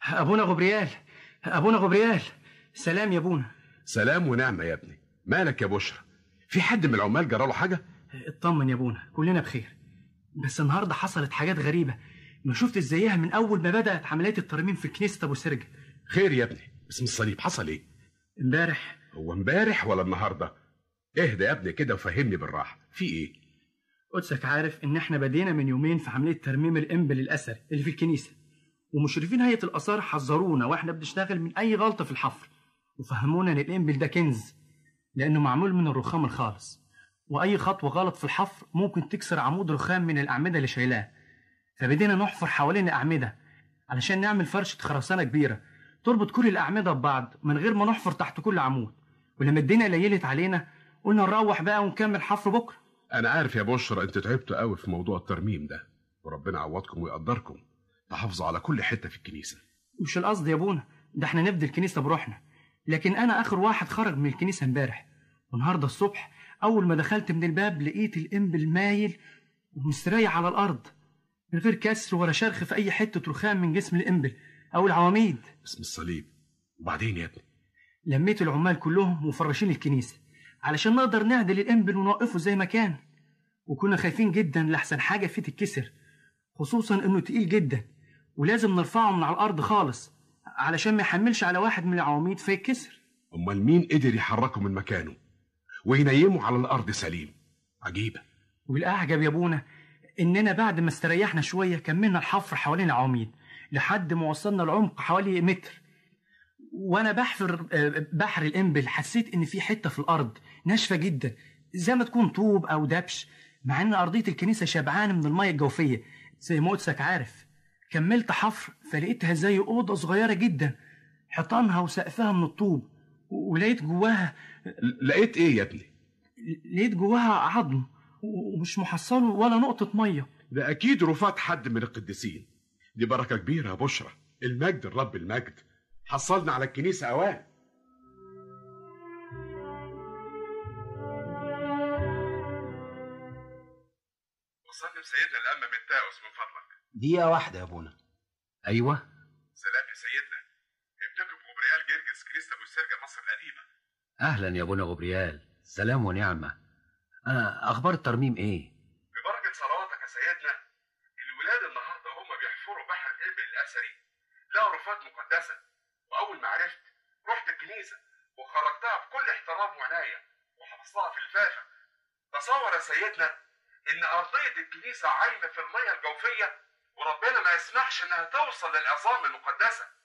ابونا غبريال ابونا غبريال سلام يا ابونا سلام ونعمة يا ابني مالك يا بشرى في حد من العمال جراله حاجة اطمن يا ابونا كلنا بخير بس النهارده حصلت حاجات غريبه ما شفت ازايها من اول ما بدات عمليات الترميم في كنيسه ابو سرج خير يا ابني اسم الصليب حصل ايه امبارح هو امبارح ولا النهارده اهدى يا ابني كده وفهمني بالراحة في ايه قدسك عارف ان احنا بدينا من يومين في عمليه ترميم الانبل الاثري اللي في الكنيسه ومشرفين هيئه الاثار حذرونا واحنا بنشتغل من اي غلطه في الحفر وفهمونا ان الانبل ده كنز لانه معمول من الرخام الخالص واي خطوه غلط في الحفر ممكن تكسر عمود رخام من الاعمده اللي شايلاه فبدينا نحفر حوالين الاعمده علشان نعمل فرشه خرسانه كبيره تربط كل الاعمده ببعض من غير ما نحفر تحت كل عمود ولما الدنيا ليلت علينا قلنا نروح بقى ونكمل حفر بكره انا عارف يا بشرى انتوا تعبتوا قوي في موضوع الترميم ده وربنا يعوضكم ويقدركم تحافظوا على كل حتة في الكنيسة مش القصد يا ابونا ده احنا نفدي الكنيسه بروحنا لكن انا اخر واحد خرج من الكنيسه امبارح والنهارده الصبح اول ما دخلت من الباب لقيت الانبل مايل ومستريح على الارض من غير كسر ولا شرخ في اي حته رخام من جسم الانبل او العواميد اسم الصليب وبعدين يا ابني لميت العمال كلهم وفرشين الكنيسه علشان نقدر نعدل الانبل ونوقفه زي ما كان وكنا خايفين جدا لحسن حاجه فيه تتكسر خصوصا انه تقيل جدا ولازم نرفعه من على الارض خالص علشان ما يحملش على واحد من العواميد فيتكسر امال مين قدر يحركه من مكانه وينيمه على الارض سليم عجيبة والاعجب يا ابونا اننا بعد ما استريحنا شويه كملنا الحفر حوالين العواميد لحد ما وصلنا لعمق حوالي متر وانا بحفر آه، بحر الانبل حسيت ان في حته في الارض ناشفه جدا زي ما تكون طوب او دبش مع ان ارضيه الكنيسه شبعانه من الميه الجوفيه زي ما قدسك عارف كملت حفر فلقيتها زي اوضه صغيره جدا حيطانها وسقفها من الطوب و- ولقيت جواها ل- لقيت ايه يا ابني لقيت جواها عظم و- ومش محصل ولا نقطه ميه ده اكيد رفات حد من القديسين دي بركة كبيرة يا بشرى المجد الرب المجد حصلنا على الكنيسة اوان وصلنا سيدنا الأمة من تاوس من فضلك دقيقة واحدة يا ابونا ايوه سلام يا سيدنا ابنكم جبريال جرجس كنيسة أبو السرجة مصر القديمة اهلا يا ابونا غبريال سلام ونعمه آه اخبار الترميم ايه ببركة صلواتك يا سيدنا الولاد النهاردة هم بيحفروا بحر الإبل الأثري لقوا رفات مقدسة وأول ما عرفت رحت الكنيسة وخرجتها بكل احترام وعناية وحفظتها في الفافة تصور يا سيدنا إن أرضية الكنيسة عايمة في المية الجوفية وربنا ما يسمحش إنها توصل للعظام المقدسة